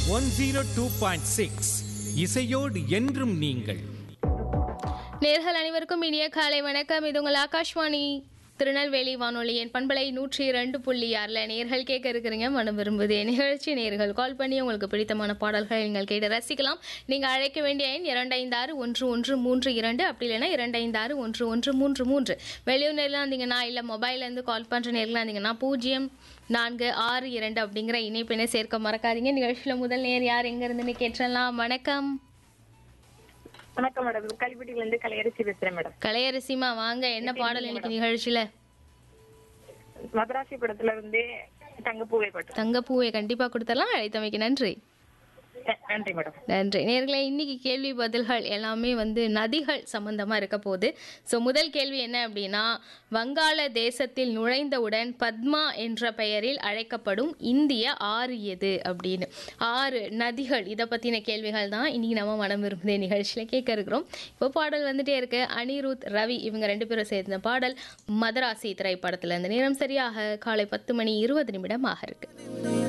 one zero two point six இசையோடு என்றும் நீங்கள் நேர்கள் அனைவருக்கும் இனிய காலை வணக்கம் இது உங்கள் ஆகாஷ்வாணி திருநெல்வேலி வானொலியின் பண்பலை நூற்றி இரண்டு புள்ளி ஆறில் நேர்கள் கேட்க இருக்கிறீங்க மனம் விரும்புது நிகழ்ச்சி நேர்கள் கால் பண்ணி உங்களுக்கு பிடித்தமான பாடல்கள் நீங்கள் கேட்டு ரசிக்கலாம் நீங்கள் அழைக்க வேண்டிய எண் இரண்டு ஐந்து ஆறு ஒன்று ஒன்று மூன்று இரண்டு அப்படி இல்லைன்னா இரண்டு ஐந்து ஆறு ஒன்று ஒன்று மூன்று மூன்று வெளியூர் நேரில் இருந்தீங்கன்னா இல்லை மொபைல்லேருந்து கால் பண்ணுற நேரில் இருந்தீங்கன்னா பூஜ்ஜியம் நான்கு ஆறு இரண்டு அப்படிங்கிற இணைப்பினை சேர்க்க மறக்காதீங்க நிகழ்ச்சியில் முதல் நேர் யார் எங்கேருந்துன்னு கேட்டலாம் வணக்கம் வணக்கம் மேடம் கல்வெட்டில இருந்து கலையரசி பேசுறேன் மேடம் கலையரசிமா வாங்க என்ன பாடல் இன்னைக்கு நிகழ்ச்சியில மதராசி படத்துல இருந்து தங்கப்பூவை பாட்டு தங்கப்பூவை கண்டிப்பா கொடுத்தலாம் அழைத்தமைக்கு நன்றி ந- நன்றி மேடம் நன்றி நேர்களே இன்னைக்கு கேள்வி பதில்கள் எல்லாமே வந்து நதிகள் சம்பந்தமா இருக்க போகுது ஸோ முதல் கேள்வி என்ன அப்படின்னா வங்காள தேசத்தில் நுழைந்தவுடன் பத்மா என்ற பெயரில் அழைக்கப்படும் இந்திய ஆறு எது அப்படின்னு ஆறு நதிகள் இதை பற்றின கேள்விகள் தான் இன்னைக்கு நம்ம மனம் விரும்புதே நிகழ்ச்சியில் கேட்க இருக்கிறோம் இப்போ பாடல் வந்துட்டே இருக்கு அனிருத் ரவி இவங்க ரெண்டு பேரும் சேர்ந்த பாடல் மதராசி திரைப்படத்துல இருந்து நேரம் சரியாக காலை பத்து மணி இருபது நிமிடம் ஆக இருக்கு